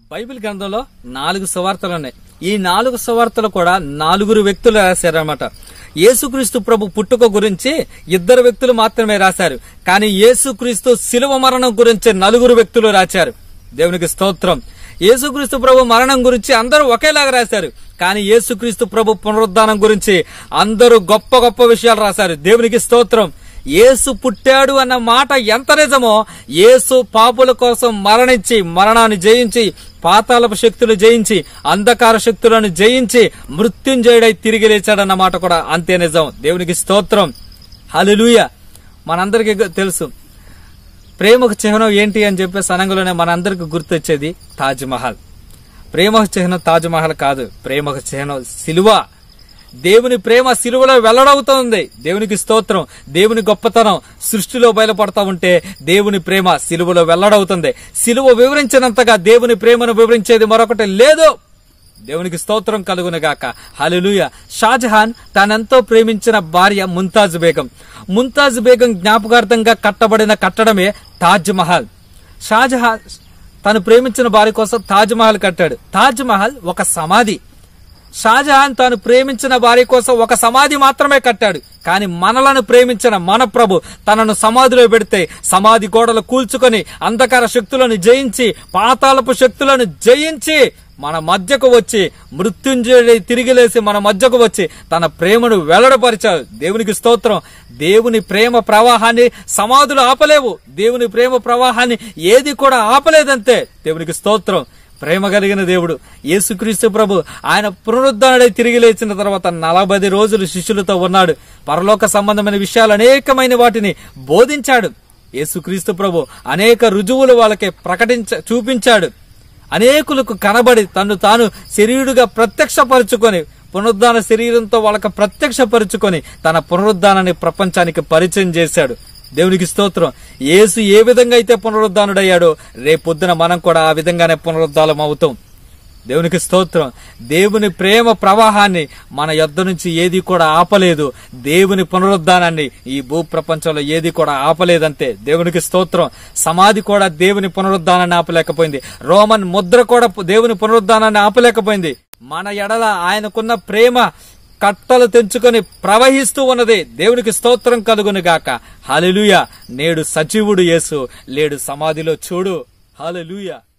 Bible గ్రంథంలో నాలుగు సువార్తలు ఉన్నాయి ఈ నాలుగు సువార్తలు కూడా నాలుగురు వ్యక్తులు రాశారన్నమాట యేసుక్రీస్తు ప్రభు పుట్టుక గురించి ఇద్దరు వ్యక్తులు మాత్రమే రాశారు కానీ యేసుక్రీస్తు శిలువ మరణం గురించి నలుగురు వ్యక్తులు రాశారు దేవునికి స్తోత్రం యేసుక్రీస్తు ప్రభు మరణం గురించి అందరూ ఒకేలాగా రాశారు కానీ యేసుక్రీస్తు ప్రభు పునరుద్ధానం గురించి అందరూ గొప్ప గొప్ప విషయాలు రాశారు దేవునికి స్తోత్రం యేసు పుట్టాడు అన్న మాట ఎంత నిజమో యేసు పాపుల కోసం మరణించి మరణాన్ని జయించి పాతాళపు శక్తులు జయించి అంధకార శక్తులను జయించి మృత్యుంజయుడై తిరిగి లేచాడన్న మాట కూడా అంతే నిజం దేవునికి స్తోత్రం హల్లెలూయ మనందరికీ తెలుసు ప్రేమకు చిహ్నం ఏంటి అని చెప్పేసి అనంగలోనే మనందరికి గుర్తొచ్చేది తాజ్ మహల్ ప్రేమకు చిహ్నం తాజ్ మహల్ కాదు ప్రేమకు చిహ్నం సిలువ దేవుని ప్రేమ సిలువలో వెల్లడవుతోంది దేవునికి స్తోత్రం దేవుని గొప్పతనం సృష్టిలో బయలుపడతా ఉంటే దేవుని ప్రేమ సిలువలో వెల్లడవుతుంది సిలువ వివరించినంతగా దేవుని ప్రేమను వివరించేది మరొకటి లేదు దేవునికి స్తోత్రం కలుగునుగాక హల్లెలూయ షాజహాన్ తనెంతో ప్రేమించిన భార్య ముంతాజ్ బేగం ముంతాజ్ బేగం జ్ఞాపకార్థంగా కట్టబడిన కట్టడమే తాజ్ మహల్ షాజహాన్ తను ప్రేమించిన భార్య కోసం తాజ్ మహల్ కట్టాడు తాజ్ మహల్ ఒక సమాధి షాజహాన్ తాను ప్రేమించిన భార్య కోసం ఒక సమాధి మాత్రమే కట్టాడు కానీ మనలను ప్రేమించిన మన ప్రభు తనను సమాధిలో పెడితే సమాధి గోడలు కూల్చుకొని అంధకార శక్తులను జయించి పాతాళపు శక్తులను జయించి మన మధ్యకు వచ్చి మృత్యుంజయుడై తిరిగి లేసి మన మధ్యకు వచ్చి తన ప్రేమను వెల్లడపరిచాడు దేవునికి స్తోత్రం దేవుని ప్రేమ ప్రవాహాన్ని సమాధులు ఆపలేవు దేవుని ప్రేమ ప్రవాహాన్ని ఏది కూడా ఆపలేదంతే దేవునికి స్తోత్రం ప్రేమ కలిగిన దేవుడు యేసుక్రీస్తు ప్రభు ఆయన పునరుద్ధరణై తిరిగి లేచిన తర్వాత నలభై రోజులు శిష్యులతో ఉన్నాడు పరలోక సంబంధమైన విషయాలు అనేకమైన వాటిని బోధించాడు యేసుక్రీస్తు ప్రభు అనేక రుజువులు వాళ్ళకి ప్రకటించ చూపించాడు అనేకులకు కనబడి తను తాను శరీరుగా ప్రత్యక్షపరుచుకొని పునరుద్ధాన శరీరంతో వాళ్ళకి ప్రత్యక్షపరుచుకొని తన పునరుద్ధానాన్ని ప్రపంచానికి పరిచయం చేశాడు దేవునికి స్తోత్రం యేసు ఏ విధంగా అయితే పునరుద్ధానుడయ్యాడో రేపొద్దున మనం కూడా ఆ విధంగానే పునరుద్ధానం అవుతాం దేవునికి స్తోత్రం దేవుని ప్రేమ ప్రవాహాన్ని మన యొద్ద నుంచి ఏది కూడా ఆపలేదు దేవుని పునరుద్ధానాన్ని ఈ భూ ప్రపంచంలో ఏది కూడా ఆపలేదంతే దేవునికి స్తోత్రం సమాధి కూడా దేవుని పునరుద్ధానాన్ని ఆపలేకపోయింది రోమన్ ముద్ర కూడా దేవుని పునరుద్ధానాన్ని ఆపలేకపోయింది మన ఎడల ఆయనకున్న ప్రేమ కట్టలు తెంచుకొని ప్రవహిస్తూ ఉన్నది దేవునికి స్తోత్రం కలుగును గాక హలెలుయ నేడు సజీవుడు యేసు లేడు సమాధిలో చూడు హలెలుయ